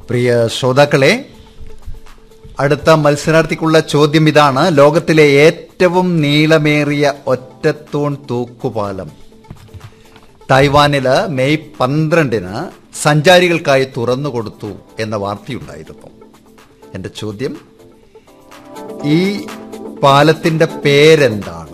പ്രിയ ശ്രോതാക്കളെ അടുത്ത മത്സരാർത്ഥിക്കുള്ള ചോദ്യം ഇതാണ് ലോകത്തിലെ ഏറ്റവും നീളമേറിയ ഒറ്റത്തൂൺ തൂക്കുപാലം തായ്വാനില് മെയ് പന്ത്രണ്ടിന് സഞ്ചാരികൾക്കായി തുറന്നു കൊടുത്തു എന്ന വാർത്തയുണ്ടായിരുന്നു എന്റെ ചോദ്യം ഈ പാലത്തിന്റെ പേരെന്താണ്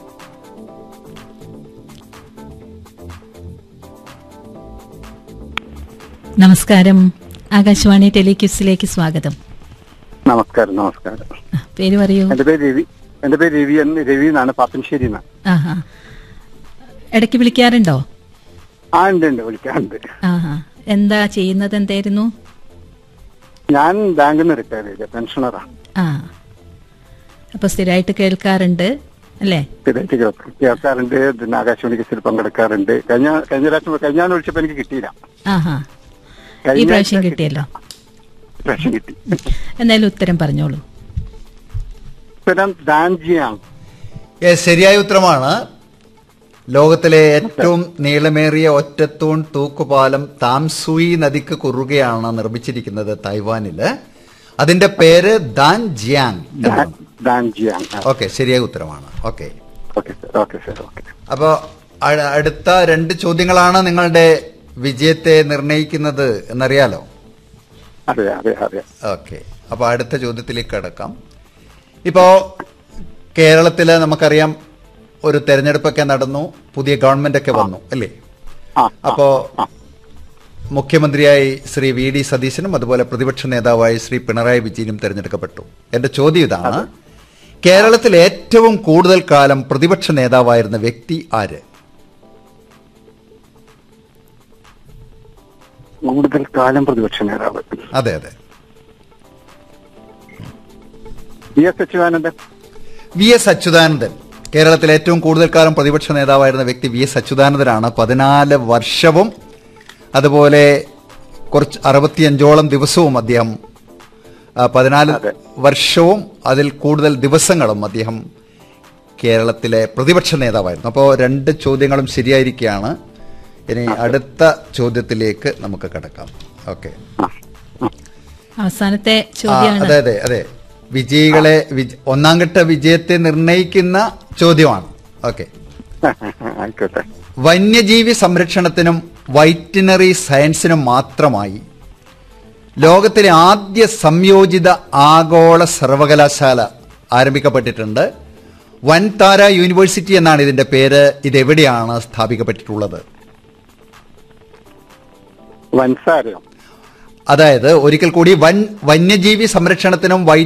നമസ്കാരം ആകാശവാണി ടെലിക്യൂസിലേക്ക് സ്വാഗതം നമസ്കാരം നമസ്കാരം ആ, പേര് പറയൂ എന്റെ പേര് രവി എന്റെ പേര് രവി എന്ന് രവി എന്നാണ് പാപ്പൻശ്ശേരി എന്നാണ് ആഹാ ഇടയ്ക്ക് വിളിക്കാറുണ്ടോ ആ ഉണ്ട് ഉണ്ട് വിളിക്കാറുണ്ട് ആഹാ എന്താ ചെയ്യുന്നത് എന്തായിരുന്നു ഞാൻ ബാങ്കിൽ നിന്ന് റിട്ടയർ ചെയ്ത പെൻഷനറാണ് ആ അപ്പൊ സ്ഥിരമായിട്ട് കേൾക്കാറുണ്ട് അല്ലേ സ്ഥിരമായിട്ട് കേൾക്കും കേൾക്കാറുണ്ട് പിന്നെ ആകാശവാണി കേസിൽ പങ്കെടുക്കാറുണ്ട് കഴിഞ്ഞ കഴിഞ്ഞ പ്രാവശ്യം കഴിഞ്ഞ തവണ വിളിച്ചപ്പോ എനിക്ക് കിട്ടിയില്ല ആഹാ ഈ കഴിഞ്ഞ പ്രാവശ്യം ആഴ്ച കിട്ടിയല്ലോ പ്രാവശ്യം കിട്ടി എന്തായാലും ഉത്തരം പറഞ്ഞോളൂ ഉത്തരം ദാൻജിയാണ് ഏ, ശരിയായ ഉത്തരമാണ് ലോകത്തിലെ ഏറ്റവും നീളമേറിയ ഒറ്റത്തൂൺ തൂക്കുപാലം താംസുയി നദിക്ക് കുറുകെയാണ് നിർമ്മിച്ചിരിക്കുന്നത് തായ്വാനില് അതിന്റെ പേര് ദാൻ ജിയാങ് എന്നാണ് ദാൻജിയാണ് ഓക്കെ ശരിയായ ഉത്തരമാണ് okay okay sir okay sir okay അപ്പോ അ- അടുത്ത രണ്ട് ചോദ്യങ്ങളാണ് നിങ്ങളുടെ വിജയത്തെ നിർണയിക്കുന്നത് എന്നറിയാലോ അതെ അതെ അതെ ഓക്കെ അപ്പൊ അടുത്ത ചോദ്യത്തിലേക്ക് കടക്കാം ഇപ്പോ കേരളത്തില് നമുക്കറിയാം ഒരു തെരഞ്ഞെടുപ്പൊക്കെ നടന്നു പുതിയ ഗവൺമെന്റ് ഒക്കെ വന്നു അല്ലേ ആ അപ്പോ മുഖ്യമന്ത്രിയായി ശ്രീ വി ഡി സതീശനും അതുപോലെ പ്രതിപക്ഷ നേതാവായി ശ്രീ പിണറായി വിജയനും തെരഞ്ഞെടുക്കപ്പെട്ടു എന്റെ ചോദ്യം ഇതാണ് കേരളത്തിൽ ഏറ്റവും കൂടുതൽ കാലം പ്രതിപക്ഷ നേതാവായിരുന്ന വ്യക്തി ആര് കൂടുതൽ കാലം പ്രതിപക്ഷ നേതാവ് അതെ അതെ V S Achuthanandan V S Achuthanandan കേരളത്തിൽ ഏറ്റവും കൂടുതൽ കാലം പ്രതിപക്ഷ നേതാവായിരുന്ന വ്യക്തി വി എസ് അച്യുതാനന്ദനാണ് പതിനാല് വർഷവും അതുപോലെ കുറച്ച് അറുപത്തിയഞ്ചോളം ദിവസവും അദ്ദേഹം ആ, പതിനാല് അതെ. വർഷവും അതിൽ കൂടുതൽ ദിവസങ്ങളും അദ്ദേഹം കേരളത്തിലെ പ്രതിപക്ഷ നേതാവായിരുന്നു അപ്പോൾ രണ്ട് ചോദ്യങ്ങളും ശരിയായിരിക്കുകയാണ് ഇനി അടുത്ത ചോദ്യത്തിലേക്ക് നമുക്ക് കടക്കാം ഓക്കെ ആ ആ. അവസാനത്തെ ആ, ചോദ്യമാണ് അതെ അതെ അതെ വിജയികളെ വിജ- ഒന്നാം ഘട്ട വിജയത്തെ നിർണയിക്കുന്ന ചോദ്യമാണ് ഓക്കെ ആയിക്കോട്ടെ വന്യജീവി സംരക്ഷണത്തിനും വൈറ്റിനറി സയൻസിനും മാത്രമായി ലോകത്തിലെ ആദ്യ സംയോജിത ആഗോള സർവകലാശാല ആരംഭിക്കപ്പെട്ടിട്ടുണ്ട് വൻതാര യൂണിവേഴ്സിറ്റി എന്നാണ് ഇതിന്റെ പേര് ഇതെവിടെയാണ് സ്ഥാപിക്കപ്പെട്ടിട്ടുള്ളത് വൻസാരം അതായത് ഒരിക്കൽ കൂടി വൻ വന്യജീവി സംരക്ഷണത്തിനും വൈ